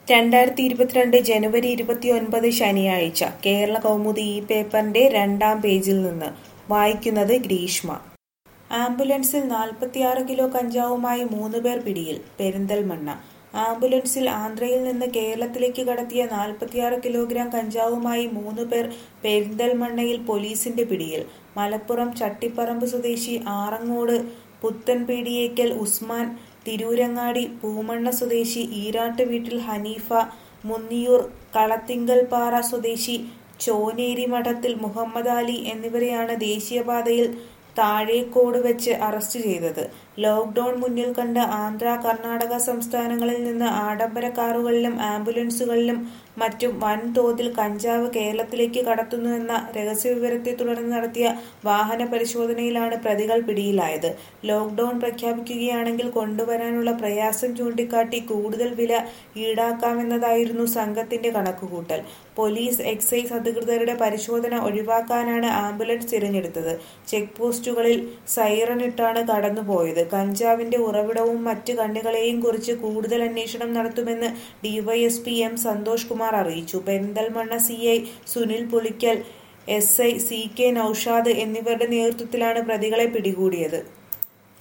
രണ്ടായിരത്തി ഇരുപത്തിരണ്ട് ജനുവരി ഇരുപത്തിയൊൻപത് ശനിയാഴ്ച കേരള കൗമുദി ഈ പേപ്പറിന്റെ രണ്ടാം പേജിൽ നിന്ന് വായിക്കുന്നത് ഗ്രീഷ്മ ആംബുലൻസിൽ നാൽപ്പത്തിയാറ് കിലോ കഞ്ചാവുമായി മൂന്ന് പേർ പിടിയിൽ പെരിന്തൽമണ്ണ ആംബുലൻസിൽ ആന്ധ്രയിൽ നിന്ന് കേരളത്തിലേക്ക് കടത്തിയ നാൽപ്പത്തിയാറ് കിലോഗ്രാം കഞ്ചാവുമായി മൂന്ന് പേർ പെരിന്തൽമണ്ണയിൽ പോലീസിന്റെ പിടിയിൽ മലപ്പുറം ചട്ടിപ്പറമ്പ് സ്വദേശി ആറങ്ങോട് പുത്തൻപീടിയേക്കൽ ഉസ്മാൻ തിരൂരങ്ങാടി പൂമണ്ണ സ്വദേശി ഈരാട്ട് വീട്ടിൽ ഹനീഫ മുന്നിയൂർ കളത്തിങ്കൽപ്പാറ സ്വദേശി ചോനേരി മഠത്തിൽ മുഹമ്മദ് അലി എന്നിവരെയാണ് ദേശീയപാതയിൽ താഴേക്കോട് വെച്ച് അറസ്റ്റ് ചെയ്തത് ലോക്ഡൌൺ മുന്നിൽ കണ്ട് ആന്ധ്ര കർണാടക സംസ്ഥാനങ്ങളിൽ നിന്ന് ആഡംബര കാറുകളിലും ആംബുലൻസുകളിലും മറ്റും വൻതോതിൽ കഞ്ചാവ് കേരളത്തിലേക്ക് കടത്തുന്നുവെന്ന രഹസ്യവിവരത്തെ തുടർന്ന് നടത്തിയ വാഹന പരിശോധനയിലാണ് പ്രതികൾ പിടിയിലായത് ലോക്ഡൌൺ പ്രഖ്യാപിക്കുകയാണെങ്കിൽ കൊണ്ടുവരാനുള്ള പ്രയാസം ചൂണ്ടിക്കാട്ടി കൂടുതൽ വില ഈടാക്കാമെന്നതായിരുന്നു സംഘത്തിന്റെ കണക്കുകൂട്ടൽ പോലീസ് എക്സൈസ് അധികൃതരുടെ പരിശോധന ഒഴിവാക്കാനാണ് ആംബുലൻസ് തിരഞ്ഞെടുത്തത് ചെക്ക് പോസ്റ്റുകളിൽ സൈറൺ ഇട്ടാണ് കടന്നുപോയത് കഞ്ചാവിന്റെ ഉറവിടവും മറ്റ് കണ്ണികളെയും കുറിച്ച് കൂടുതൽ അന്വേഷണം നടത്തുമെന്ന് ഡിവൈഎസ്പി എം സന്തോഷ് കുമാർ അറിയിച്ചു Perinthalmanna C I Sunil Pulikkal S I C K Noushad എന്നിവരുടെ നേതൃത്വത്തിലാണ് പ്രതികളെ പിടികൂടിയത്